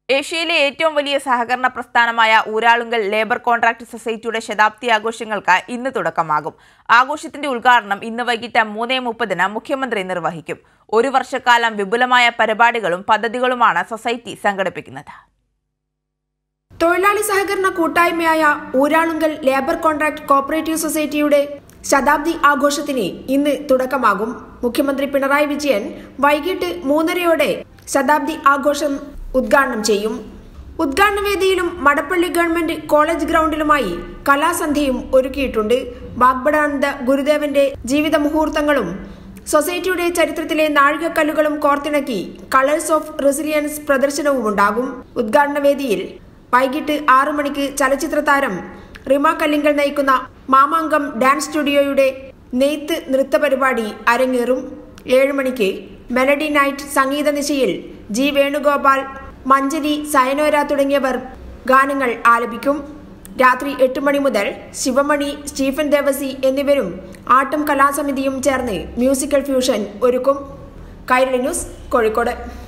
ഏഷ്യയിലെ ഏറ്റവും വലിയ സഹകരണ പ്രസ്ഥാനമായ ഊരാളുങ്കൽ ലേബർ കോൺട്രാക്ട് സൊസൈറ്റിയുടെ ശതാബ്ദി ആഘോഷങ്ങൾക്ക് ഇന്ന് തുടക്കമാകും ആഘോഷത്തിന്റെ ഉദ്ഘാടനം ഇന്ന് വൈകിട്ട് മൂന്നേ മുപ്പതിന് മുഖ്യമന്ത്രി നിർവഹിക്കും ഒരു വർഷക്കാലം വിപുലമായ പരിപാടികളും പദ്ധതികളുമാണ് സൊസൈറ്റി സംഘടിപ്പിക്കുന്നത് തൊഴിലാളി സഹകരണ കൂട്ടായ്മയായ ഊരാളുങ്കൽ ലേബർ കോൺട്രാക്ട് കോപ്പറേറ്റീവ് സൊസൈറ്റിയുടെ ശതാബ്ദി ആഘോഷത്തിന് ഇന്ന് തുടക്കമാകും മുഖ്യമന്ത്രി പിണറായി വിജയൻ വൈകിട്ട് മൂന്നരയോടെ ശതാബ്ദി ആഘോഷം ഉദ്ഘാടനം ചെയ്യും ഉദ്ഘാടന വേദിയിലും മടപ്പള്ളി ഗവൺമെന്റ് കോളേജ് ഗ്രൗണ്ടിലുമായി കലാസന്ധ്യയും ഒരുക്കിയിട്ടുണ്ട് വാഗ്ബടാനന്ദ ഗുരുദേവന്റെ ജീവിത മുഹൂർത്തങ്ങളും സൊസൈറ്റിയുടെ ചരിത്രത്തിലെ നാഴികക്കല്ലുകളും കോർത്തിണക്കി കളേഴ്സ് ഓഫ് റെസിലിയൻസ് പ്രദർശനവുമുണ്ടാകും ഉദ്ഘാടന വേദിയിൽ വൈകിട്ട് ആറു മണിക്ക് ചലച്ചിത്ര താരം റിമ കല്ലിങ്കൽ നയിക്കുന്ന മാമാങ്കം ഡാൻസ് സ്റ്റുഡിയോയുടെ നെയ്ത്ത് നൃത്ത പരിപാടി അരങ്ങേറും ഏഴ് മണിക്ക് മെലഡി നൈറ്റ് സംഗീത നിശയിൽ ജി വേണുഗോപാൽ മഞ്ജരി സയനോര തുടങ്ങിയവർ ഗാനങ്ങൾ ആലപിക്കും രാത്രി എട്ട് മണി മുതൽ ശിവമണി സ്റ്റീഫൻ ദേവസി എന്നിവരും ആട്ടം കലാസമിതിയും ചേർന്ന് മ്യൂസിക്കൽ ഫ്യൂഷൻ ഒരുക്കും കൈരളി ന്യൂസ് കോഴിക്കോട്